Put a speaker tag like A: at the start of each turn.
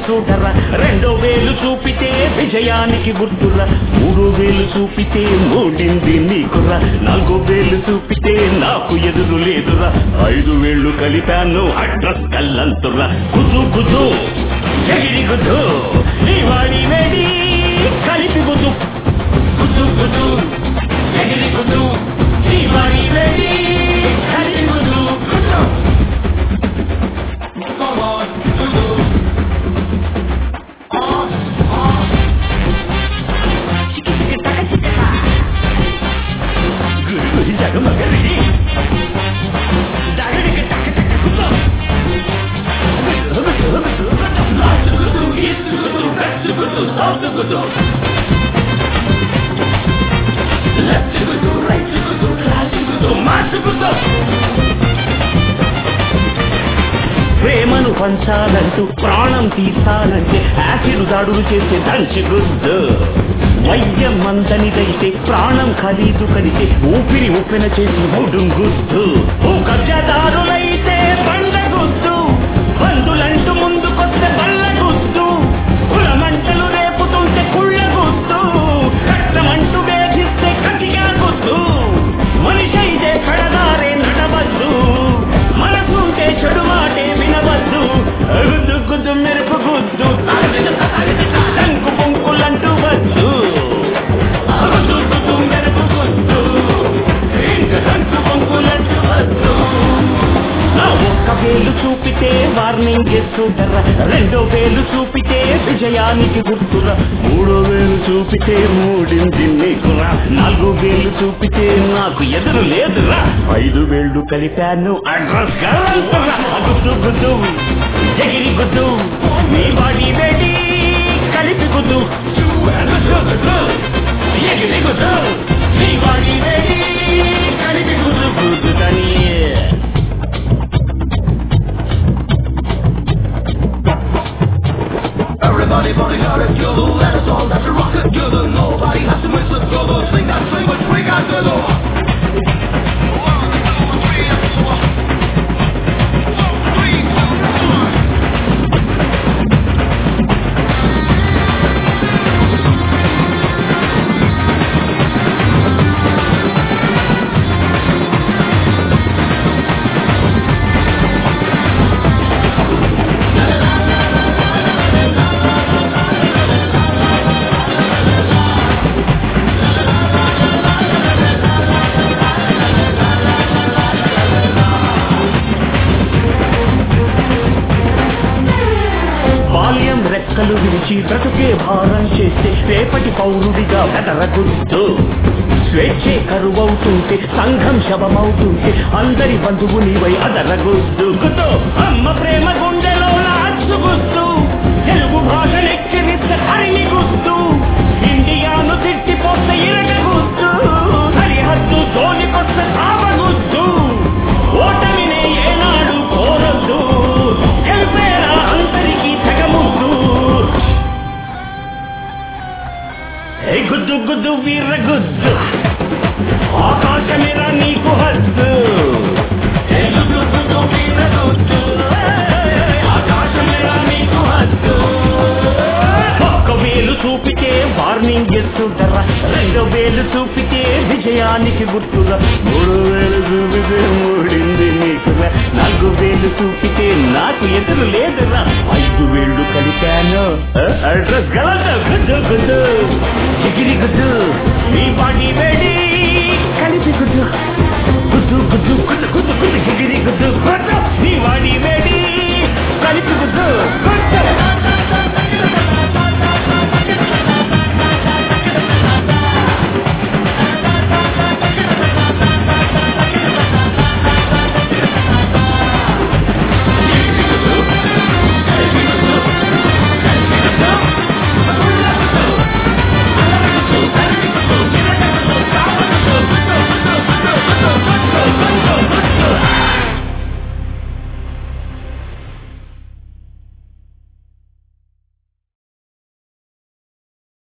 A: చూడరా రెండో వేలు చూపితే విజయానికి గుర్తురా మూడో వేలు చూపితే మూడింది నీకురా నాలుగో వేలు చూపితే నాకు ఎదురు లేదురా ఐదు వేళ్ళు కలిపాను అడ్రస్ కల్లంతురా కుదు కుదు ఎగిరి కుదు నీ వాడి వేడి కలిపి కుదు కుదు కుదు ఎగిరి కుదు నీ వాడి వేడి కలిపి కుదు కుదు గురి గురి జగమగరి దగడికి టక టక కుదు ప్రేమను పంచాలంటూ ప్రాణం తీస్తానంటే యాసిడ్ దాడులు చేసే దంచి గుద్దు వైద్యం మందనిదైతే ప్రాణం ఖరీదు కడితే ఊపిరి ఉప్పెన చేసి మూడు గుద్దు ఓ కబ్జాదారులైతే బండ గుద్దు బంధులంటూ ముందుకొస్తే బల్ల గుద్దు కులమంటలు రేపుతుంటే కుళ్ళ గుద్దు కష్టమంటూ వేధిస్తే కటిగా గుద్దు మనిషి అయితే కడదారే నడవద్దు మనసుంటే చెడు మాటే వినవద్దు గుద్దు గుద్దు మెరుపు గుద్దు శంకు పొంకులంటూ వద్దు గుద్దు గుద్దు మెరుపు గుద్దు ఇంక శంకు పొంకులంటూ వద్దు నా ఒక్క వేలు చూపితే వార్నింగ్ ఇస్తుంటారా రెండో వేలు చూపితే విజయానికి గుర్తురా మూడో వేలు చూపితే మూడింది నీకురా నాలుగో వేలు చూపితే నాకు ఎదురు లేదురా ఐదు వేళ్ళు కలిపాను అడ్రస్ గల్లంతురా గుద్దు గుద్దు ఎగిరి గుద్దు నీ బాడీ వేడి కలిపి గుద్దు గుద్దు గుద్దు ఎగిరి గుద్దు నీ బాడీ వేడి కలిపి గుద్దు గుద్దు కానీ
B: Everybody body got it together, let us all have to rock it together. Nobody has to miss it together. Sing that sing which we got to do.
A: బాల్యం రెక్కలు విరిచి బ్రతుకే భారం చేస్తే రేపటి పౌరుడిగా బెదరగుద్దు స్వేచ్ఛే కరువవుతుంటే సంఘం శవమవుతుంటే అందరి బంధువు నీవై అదరగుద్దు గుద్దు అమ్మ ప్రేమ గుండెలో నాచుగుద్దు తెలుగు భాష లెక్కిరిస్తే హరిని గుద్దు ఇండియాను తిట్టిపోతే ఇరగగుద్దు సరిహద్దు జోలికొస్తే సావగుద్దు ఓటమినే ఏనాడు కోరొద్దు గెలిపేరా అందరికీ తెగముద్దు ఏ గుద్దు గుద్దు వీర గుద్దు ఆకాశమేరా నీకు హద్దు ఏ గుద్దు గుద్దు వీర గుద్దు ఆకాశమేరా నీకు హద్దు ఒక్క వేలు చూపితే వార్నింగ్ ఇస్తుంటారా రెండో వేలు చూపితే విజయానికి గుర్తురా మూడు వేలు చూపితే మూడింది నీకురా నాలుగు వేలు చూపితే నాకు ఎదురు లేదురా ఐదు వేళ్ళు కలిపాను ఆ, అడ్రస్ గలదు గుద్దు గుద్దు ఎగిరి గుద్దు నీ బాడీ వేడి కలిపి గుద్దు గుద్దు గుద్దు గుద్దు గుద్దు గుద్దు ఎగిరి గుద్దు